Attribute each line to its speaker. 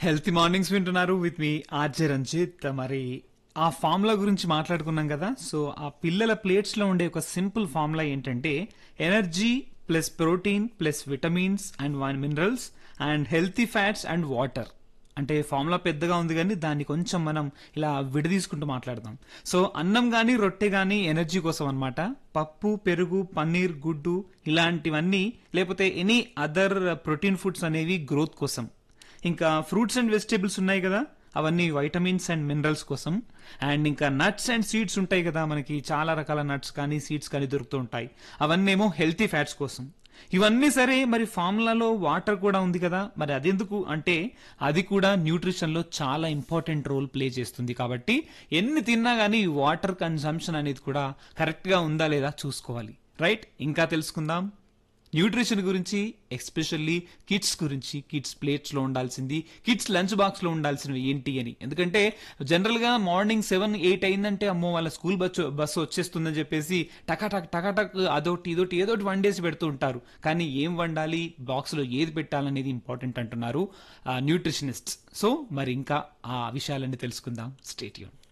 Speaker 1: healthy mornings వింటున్నారు with మీ RJ Ranjith మరి ఆ ఫార్ములా గురించి మాట్లాడుకున్నాం కదా సో ఆ పిల్లల ప్లేట్స్ లో ఉండే ఒక సింపుల్ ఫార్ములా ఏంటంటే energy plus protein plus vitamins and one minerals and healthy fats and water అంటే ఫార్ములా పెద్దగా ఉంది కానీ దాన్ని కొంచెం మనం ఇలా విడదీసుకుంటూ మాట్లాడదాం సో అన్నం కానీ రొట్టె కానీ ఎనర్జీ కోసం అన్నమాట పప్పు పెరుగు పన్నీర్ గుడ్డు ఇలాంటివన్నీ లేకపోతే ఎనీ అదర్ ప్రోటీన్ ఫుడ్స్ అనేవి గ్రోత్ కోసం ఇంకా ఫ్రూట్స్ అండ్ వెజిటేబుల్స్ ఉన్నాయి కదా అవన్నీ వైటమిన్స్ అండ్ మినరల్స్ కోసం అండ్ ఇంకా నట్స్ అండ్ సీడ్స్ ఉంటాయి కదా మనకి చాలా రకాల నట్స్ కానీ సీడ్స్ కానీ దొరుకుతూ ఉంటాయి అవన్నీ ఏమో హెల్తీ ఫ్యాట్స్ కోసం ఇవన్నీ సరే మరి ఫార్ములాలో వాటర్ కూడా ఉంది కదా మరి అదెందుకు అంటే అది కూడా న్యూట్రిషన్ లో చాలా ఇంపార్టెంట్ రోల్ ప్లే చేస్తుంది కాబట్టి ఎన్ని తిన్నా గానీ వాటర్ కన్సంప్షన్ అనేది కూడా కరెక్ట్ గా ఉందా లేదా చూసుకోవాలి రైట్ ఇంకా తెలుసుకుందాం న్యూట్రిషన్ గురించి ఎస్పెషల్లీ కిడ్స్ గురించి కిడ్స్ ప్లేట్స్ లో ఉండాల్సింది కిడ్స్ లంచ్ బాక్స్ లో ఉండాల్సినవి ఏంటి అని ఎందుకంటే జనరల్ గా మార్నింగ్ సెవెన్ ఎయిట్ అయిందంటే అమ్మో వాళ్ళ స్కూల్ బస్సు బస్సు వచ్చేస్తుందని చెప్పేసి టకాటక్ టకాటక్ అదొకటి ఇదొకటి ఏదోటి వండేసి పెడుతూ ఉంటారు కానీ ఏం వండాలి బాక్స్ లో ఏది పెట్టాలనేది ఇంపార్టెంట్ అంటున్నారు న్యూట్రిషనిస్ట్ సో మరి ఇంకా ఆ విషయాలన్నీ తెలుసుకుందాం స్టేట్యూన్